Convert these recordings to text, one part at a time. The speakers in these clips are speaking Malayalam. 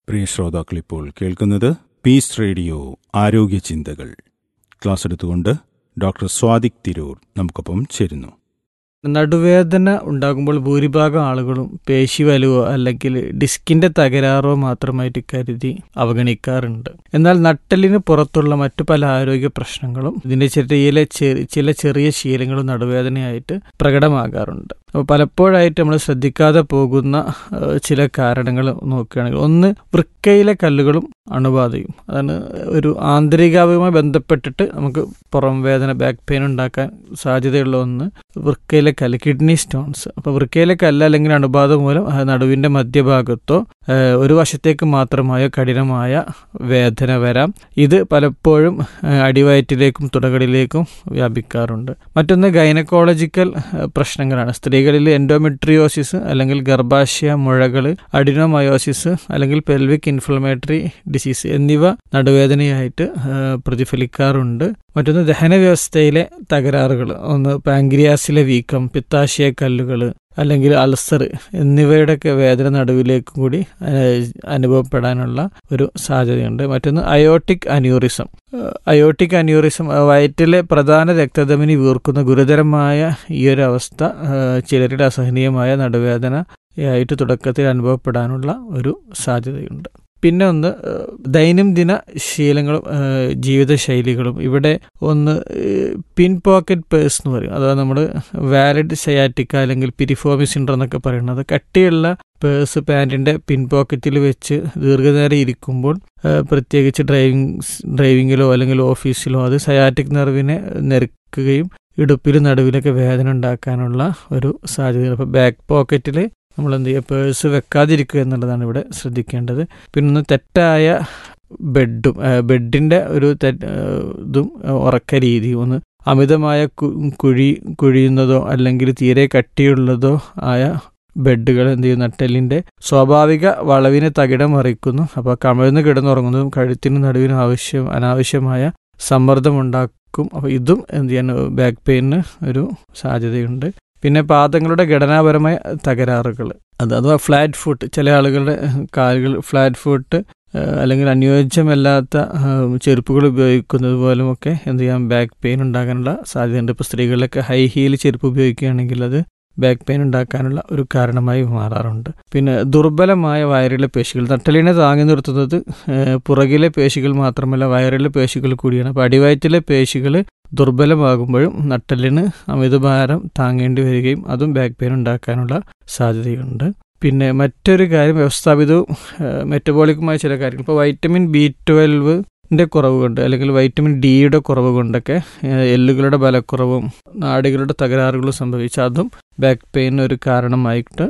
പ്രിയ ശ്രോതാക്കൾ ഇപ്പോൾ കേൾക്കുന്നത് പീസ് റേഡിയോ ആരോഗ്യ ചിന്തകൾ ക്ലാസ് എടുത്തുകൊണ്ട് ഡോക്ടർ സ്വാദിക് തിരൂർ നമുക്കൊപ്പം ചേരുന്നു നടുവേദന ഉണ്ടാകുമ്പോൾ ഭൂരിഭാഗം ആളുകളും പേശി വലിവോ അല്ലെങ്കിൽ ഡിസ്കിന്റെ തകരാറോ മാത്രമായിട്ട് കരുതി അവഗണിക്കാറുണ്ട് എന്നാൽ നട്ടലിന് പുറത്തുള്ള മറ്റു പല ആരോഗ്യ പ്രശ്നങ്ങളും ഇതിന്റെ ചെറിയ ചെറി- ചില ചെറിയ ശീലങ്ങളും നടുവേദനയായിട്ട് പ്രകടമാകാറുണ്ട് അപ്പോൾ പലപ്പോഴായിട്ട് നമ്മൾ ശ്രദ്ധിക്കാതെ പോകുന്ന ഏഹ്, ചില കാരണങ്ങൾ നോക്കുകയാണെങ്കിൽ ഒന്ന് വൃക്കയിലെ കല്ലുകളും അണുബാധയും അതാണ് ഒരു ആന്തരികാവുമായി ബന്ധപ്പെട്ടിട്ട് നമുക്ക് പുറം വേദന ബാക്ക് പെയിൻ ഉണ്ടാക്കാൻ സാധ്യതയുള്ള ഒന്ന് വൃക്കയിലെ കല്ല് കിഡ്നി സ്റ്റോൺസ് അപ്പോൾ വൃക്കയിലെ കല്ല് അല്ലെങ്കിൽ അണുബാധ മൂലം ആ നടുവിന്റെ മധ്യഭാഗത്തോ ഏഹ്, ഒരു വശത്തേക്ക് മാത്രമായോ കഠിനമായ വേദന വരാം ഇത് പലപ്പോഴും ഏഹ്, അടിവയറ്റിലേക്കും തുടകളിലേക്കും വ്യാപിക്കാറുണ്ട് മറ്റൊന്ന് ഗൈനക്കോളജിക്കൽ ഏഹ്, പ്രശ്നങ്ങളാണ് സ്ത്രീകളിൽ എൻഡോമെട്രിയോസിസ് അല്ലെങ്കിൽ ഗർഭാശയ മുഴകൾ അഡിനോമയോസിസ് അല്ലെങ്കിൽ പെൽവിക് ഇൻഫ്ലമേറ്ററി ഡിസീസ് എന്നിവ നടുവേദനയായിട്ട് ഏഹ്, പ്രതിഫലിക്കാറുണ്ട് മറ്റൊന്ന് ദഹന വ്യവസ്ഥയിലെ തകരാറുകൾ ഒന്ന് പാങ്ക്രിയാസിലെ വീക്കം പിത്താശയ കല്ലുകൾ അല്ലെങ്കിൽ അൾസർ എന്നിവയുടെയൊക്കെ വേദന നടുവിലേക്കും കൂടി ഏഹ്, അനുഭവപ്പെടാനുള്ള ഒരു സാധ്യതയുണ്ട് മറ്റൊന്ന് അയോട്ടിക് അന്യൂറിസം ഏഹ്, അയോട്ടിക് അന്യൂറിസം ഏഹ്, വയറ്റിലെ പ്രധാന രക്തധമനി വീർക്കുന്ന ഗുരുതരമായ ഈ ഒരു അവസ്ഥ ഏഹ്, ചിലരുടെ അസഹനീയമായ നടുവേദന ആയിട്ട് തുടക്കത്തിൽ അനുഭവപ്പെടാനുള്ള ഒരു സാധ്യതയുണ്ട് പിന്നെ ഒന്ന് ഏഹ്, ദൈനംദിന ശീലങ്ങളും ഏഹ്, ജീവിതശൈലികളും ഇവിടെ ഒന്ന് ഏഹ്, പിൻ പോക്കറ്റ് പേഴ്സ് എന്ന് പറയും അഥവാ നമ്മൾ വാലിഡ് സയാറ്റിക്ക അല്ലെങ്കിൽ പിരിഫോമി സിൻഡ്രം എന്നൊക്കെ പറയുന്നത് കട്ടിയുള്ള പേഴ്സ് പാൻറ്റിൻ്റെ പിൻ പോക്കറ്റിൽ വെച്ച് ദീർഘനേരം ഇരിക്കുമ്പോൾ ഏഹ്, പ്രത്യേകിച്ച് ഡ്രൈവിംഗ് ഡ്രൈവിങ്ങിലോ അല്ലെങ്കിൽ ഓഫീസിലോ അത് സയാറ്റിക് നെർവിനെ നെരുക്കുകയും ഇടുപ്പിൽ നടുവിലൊക്കെ വേദന ഉണ്ടാക്കാനുള്ള ഒരു സാധ്യത അപ്പോൾ ബാക്ക് പോക്കറ്റിൽ നമ്മൾ എന്ത് ചെയ്യുക പേഴ്സ് വെക്കാതിരിക്കുക എന്നുള്ളതാണ് ഇവിടെ ശ്രദ്ധിക്കേണ്ടത് പിന്നെ ഒന്ന് തെറ്റായ ബെഡും ബെഡിൻ്റെ ഒരു തെറ്റ് ഏഹ് ഇതും ഏഹ് ഉറക്ക രീതിയും ഒന്ന് അമിതമായ കു- കുഴി കുഴിയുന്നതോ അല്ലെങ്കിൽ തീരെ കട്ടിയുള്ളതോ ആയ ബെഡുകൾ എന്ത് ചെയ്യും നട്ടെല്ലിൻ്റെ സ്വാഭാവിക വളവിനെ തകിടം മറിക്കുന്നു അപ്പോൾ കമിഴ്ന്ന് കിടന്നുറങ്ങുന്നതും കഴുത്തിന് നടുവിനും ആവശ്യം അനാവശ്യമായ സമ്മർദ്ദം ഉണ്ടാക്കും അപ്പോൾ ഇതും എന്ത് ചെയ്യാൻ ബാക്ക് പെയിന് ഒരു സാധ്യതയുണ്ട് പിന്നെ പാദങ്ങളുടെ ഘടനാപരമായ തകരാറുകൾ അത് അഥവാ ഫ്ലാറ്റ് ഫുട്ട് ചില ആളുകളുടെ കാലുകൾ ഫ്ലാറ്റ് ഫുട്ട് ഏഹ് അല്ലെങ്കിൽ അനുയോജ്യമല്ലാത്ത ഏഹ് ചെരുപ്പുകൾ ഉപയോഗിക്കുന്നത് പോലുമൊക്കെ എന്ത് ചെയ്യാം ബാക്ക് പെയിൻ ഉണ്ടാകാനുള്ള സാധ്യതയുണ്ട് ഇപ്പോൾ സ്ത്രീകളിലൊക്കെ ഹൈ ഹീൽ ചെരുപ്പ് ഉപയോഗിക്കുകയാണെങ്കിൽ അത് ബാക്ക് പെയിൻ ഉണ്ടാക്കാനുള്ള ഒരു കാരണമായി മാറാറുണ്ട് പിന്നെ ദുർബലമായ വയറിലെ പേശികൾ നട്ടലിനെ താങ്ങി നിർത്തുന്നത് ഏഹ് പുറകിലെ പേശികൾ മാത്രമല്ല വയറിലെ പേശികൾ കൂടിയാണ് അപ്പോൾ അടിവയറ്റിലെ പേശികൾ ദുർബലമാകുമ്പോഴും നട്ടലിന് അമിതഭാരം താങ്ങേണ്ടി വരികയും അതും ബാക്ക് പെയിൻ ഉണ്ടാക്കാനുള്ള സാധ്യതയുണ്ട് പിന്നെ മറ്റൊരു കാര്യം വ്യവസ്ഥാപിതവും ഏഹ് മെറ്റബോളിക്കുമായ ചില കാര്യങ്ങൾ ഇപ്പോൾ വൈറ്റമിൻ ബി ട്വൽവിൻ്റെ കുറവ് കൊണ്ട് അല്ലെങ്കിൽ വൈറ്റമിൻ ഡിയുടെ കുറവ് കൊണ്ടൊക്കെ ഏഹ് എല്ലുകളുടെ ബലക്കുറവും നാടികളുടെ തകരാറുകളും സംഭവിച്ച അതും ബാക്ക് പെയിൻ ഒരു കാരണമായിട്ട്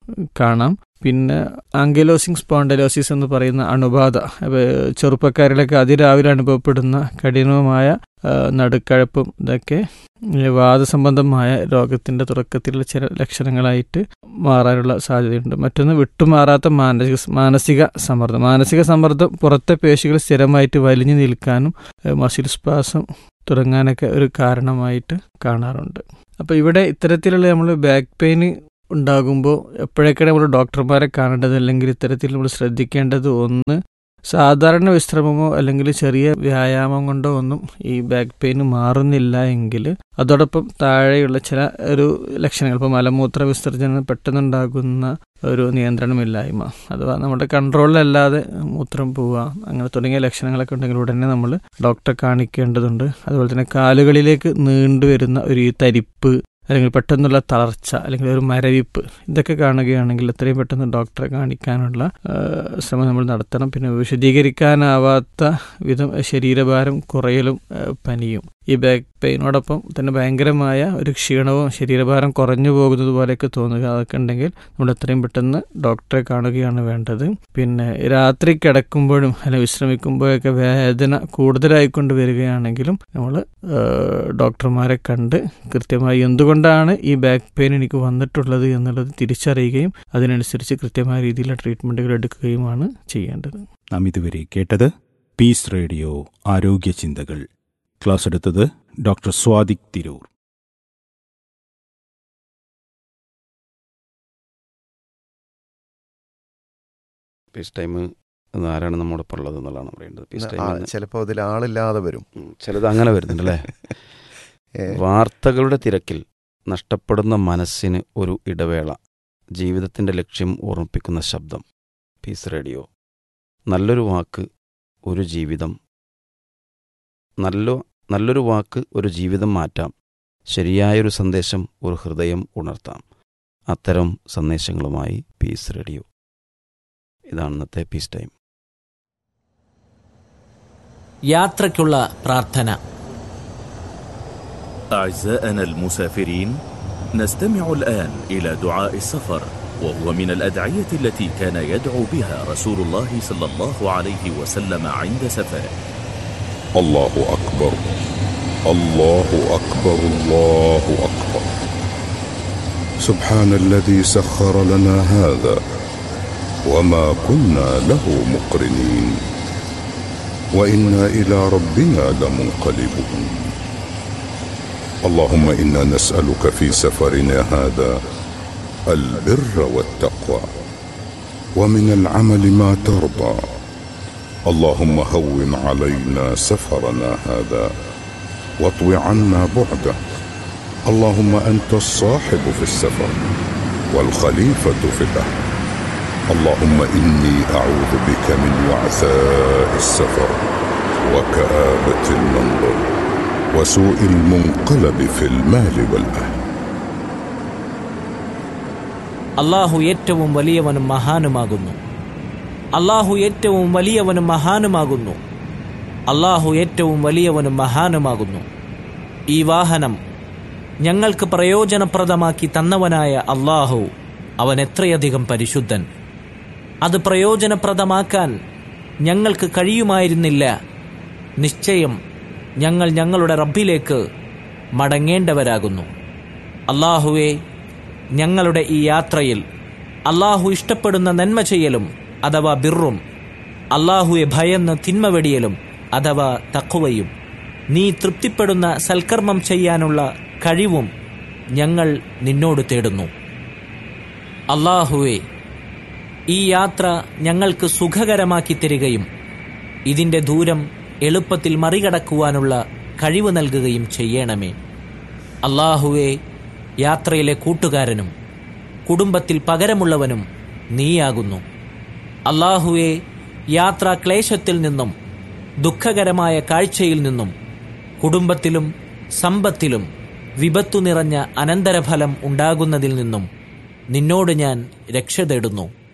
കാണാം പിന്നെ ആങ്കിലോസിങ് സ്പോണ്ടലോസിസ് എന്ന് പറയുന്ന അണുബാധ അപ്പൊ ചെറുപ്പക്കാരിലൊക്കെ അതിരാവിലെ അനുഭവപ്പെടുന്ന കഠിനവുമായ ആ, നടുക്കഴപ്പും ഇതൊക്കെ ഈ വാദസംബന്ധമായ രോഗത്തിന്റെ തുടക്കത്തിലുള്ള ചില ലക്ഷണങ്ങളായിട്ട് മാറാനുള്ള സാധ്യതയുണ്ട് മറ്റൊന്ന് വിട്ടുമാറാത്ത മാനസിക മാനസിക സമ്മർദ്ദം മാനസിക സമ്മർദ്ദം പുറത്തെ പേശികൾ സ്ഥിരമായിട്ട് വലിഞ്ഞു നിൽക്കാനും മസിൽ സ്പാസം തുടങ്ങാനൊക്കെ ഒരു കാരണമായിട്ട് കാണാറുണ്ട് അപ്പോൾ ഇവിടെ ഇത്തരത്തിലുള്ള നമ്മൾ ബാക്ക് പെയിന് ഉണ്ടാകുമ്പോൾ എപ്പോഴൊക്കെയാണ് നമ്മൾ ഡോക്ടർമാരെ കാണേണ്ടത് അല്ലെങ്കിൽ ഇത്തരത്തിൽ നമ്മൾ ശ്രദ്ധിക്കേണ്ടത് ഒന്ന് സാധാരണ വിശ്രമമോ അല്ലെങ്കിൽ ചെറിയ വ്യായാമം കൊണ്ടോ ഒന്നും ഈ ബാക്ക് പെയിൻ മാറുന്നില്ല എങ്കിൽ അതോടൊപ്പം താഴെയുള്ള ചില ഒരു ലക്ഷണങ്ങൾ ഇപ്പോൾ മലമൂത്ര വിസർജനം പെട്ടെന്നുണ്ടാകുന്ന ഒരു നിയന്ത്രണമില്ലായ്മ അഥവാ നമ്മുടെ കൺട്രോളിലല്ലാതെ മൂത്രം പോവുക അങ്ങനെ തുടങ്ങിയ ലക്ഷണങ്ങളൊക്കെ ഉണ്ടെങ്കിൽ ഉടനെ നമ്മൾ ഡോക്ടറെ കാണിക്കേണ്ടതുണ്ട് അതുപോലെ തന്നെ കാലുകളിലേക്ക് നീണ്ടുവരുന്ന ഒരു ഈ തരിപ്പ് അല്ലെങ്കിൽ പെട്ടെന്നുള്ള തളർച്ച അല്ലെങ്കിൽ ഒരു മരവിപ്പ് ഇതൊക്കെ കാണുകയാണെങ്കിൽ എത്രയും പെട്ടെന്ന് ഡോക്ടറെ കാണിക്കാനുള്ള ആ, ശ്രമം നമ്മൾ നടത്തണം പിന്നെ വിശദീകരിക്കാനാവാത്ത വിധം ശരീരഭാരം കുറയലും ആ, പനിയും ഈ ബാക്ക് പെയിനോടൊപ്പം തന്നെ ഭയങ്കരമായ ഒരു ക്ഷീണവും ശരീരഭാരം കുറഞ്ഞു പോകുന്നത് പോലെയൊക്കെ തോന്നുക അതൊക്കെ ഉണ്ടെങ്കിൽ നമ്മൾ എത്രയും പെട്ടെന്ന് ഡോക്ടറെ കാണുകയാണ് വേണ്ടത് പിന്നെ രാത്രി കിടക്കുമ്പോഴും അല്ലെങ്കിൽ വിശ്രമിക്കുമ്പോഴൊക്കെ വേദന കൂടുതലായിക്കൊണ്ട് വരികയാണെങ്കിലും നമ്മൾ ഡോക്ടർമാരെ കണ്ട് കൃത്യമായി എന്തുകൊണ്ടാണ് ഈ ബാക്ക് പെയിൻ എനിക്ക് വന്നിട്ടുള്ളത് എന്നുള്ളത് തിരിച്ചറിയുകയും അതിനനുസരിച്ച് കൃത്യമായ രീതിയിലുള്ള ട്രീറ്റ്മെൻറ്റുകൾ എടുക്കുകയുമാണ് ചെയ്യേണ്ടത് നാം ഇതുവരെ കേട്ടത് പീസ് റേഡിയോ ആരോഗ്യ ചിന്തകൾ ക്ലാസ് എടുത്തത് doctor Swadiq Tirur peace time അത് ആരാണ് നമ്മോടൊപ്പം ഉള്ളത് എന്നുള്ളതാണ് പറയേണ്ടത് പീസ് ആ, ടൈമിൽ നിന്ന്. ചിലപ്പോൾ അതിൽ ആളില്ലാതെ വരും ഉം, ചിലത് അങ്ങനെ വരുന്നുണ്ടല്ലേ ഏ, വാർത്തകളുടെ തിരക്കിൽ നഷ്ടപ്പെടുന്ന മനസ്സിന് ഒരു ഇടവേള ജീവിതത്തിൻ്റെ ലക്ഷ്യം ഓർമ്മിപ്പിക്കുന്ന ശബ്ദം പീസ് റേഡിയോ നല്ലൊരു വാക്ക് ഒരു ജീവിതം നല്ല നല്ലൊരു വാക്ക് ഒരു ജീവിതം മാറ്റാം ശരിയായൊരു സന്ദേശം ഒരു ഹൃദയം ഉണർത്താം അത്തരം സന്ദേശങ്ങളുമായി പീസ് റേഡിയോ ഇതാണ് ഇന്നത്തെ പീസ് ടൈം യാത്രയ്ക്കുള്ള പ്രാർത്ഥന أعزائنا المسافرين نستمع الآن إلى دعاء السفر وهو من الأدعية التي كان يدعو بها رسول الله صلى الله عليه وسلم عند سفره الله أكبر الله أكبر الله أكبر سبحان الذي سخر لنا هذا وما كنا له مقرنين وإنا إلى ربنا لمنقلبون اللهم إنا نسألك في سفرنا هذا البر والتقوى ومن العمل ما ترضى اللهم هون علينا سفرنا هذا واطو عنا بعده اللهم انت الصاحب في السفر والخليفه في الاهل اللهم اني اعوذ بك من وعثاء السفر وكابه المنظر وسوء المنقلب في المال والاهل അള്ളാഹു ഏറ്റവും വലിയവനും മഹാനുമാകുന്നു അള്ളാഹു ഏറ്റവും വലിയവനും മഹാനുമാകുന്നു അള്ളാഹു ഏറ്റവും വലിയവനും മഹാനുമാകുന്നു ഈ വാഹനം ഞങ്ങൾക്ക് പ്രയോജനപ്രദമാക്കി തന്നവനായ അള്ളാഹു അവൻ എത്രയധികം പരിശുദ്ധൻ അത് പ്രയോജനപ്രദമാക്കാൻ ഞങ്ങൾക്ക് കഴിയുമായിരുന്നില്ല നിശ്ചയം ഞങ്ങൾ ഞങ്ങളുടെ റബ്ബിലേക്ക് മടങ്ങേണ്ടവരാകുന്നു അള്ളാഹുവെ ഞങ്ങളുടെ ഈ യാത്രയിൽ അള്ളാഹു ഇഷ്ടപ്പെടുന്ന നന്മ ചെയ്യലും അഥവാ ബിറും അള്ളാഹുവെ ഭയന്ന് തിന്മ വെടിയലും അഥവാ തക്കുവയും നീ തൃപ്തിപ്പെടുന്ന സൽക്കർമ്മം ചെയ്യാനുള്ള കഴിവും ഞങ്ങൾ നിന്നോട് തേടുന്നു അള്ളാഹുവെ ഈ യാത്ര ഞങ്ങൾക്ക് സുഖകരമാക്കി തരികയും ഇതിന്റെ ദൂരം എളുപ്പത്തിൽ മറികടക്കുവാനുള്ള കഴിവ് നൽകുകയും ചെയ്യണമേ അള്ളാഹുവെ യാത്രയിലെ കൂട്ടുകാരനും കുടുംബത്തിൽ പകരമുള്ളവനും നീയാകുന്നു അള്ളാഹുവെ യാത്രാ ക്ലേശത്തിൽ നിന്നും ദുഃഖകരമായ കാഴ്ചയിൽ നിന്നും കുടുംബത്തിലും സമ്പത്തിലും വിപത്തു നിറഞ്ഞ അനന്തരഫലം ഉണ്ടാകുന്നതിൽ നിന്നും നിന്നോട് ഞാൻ രക്ഷ തേടുന്നു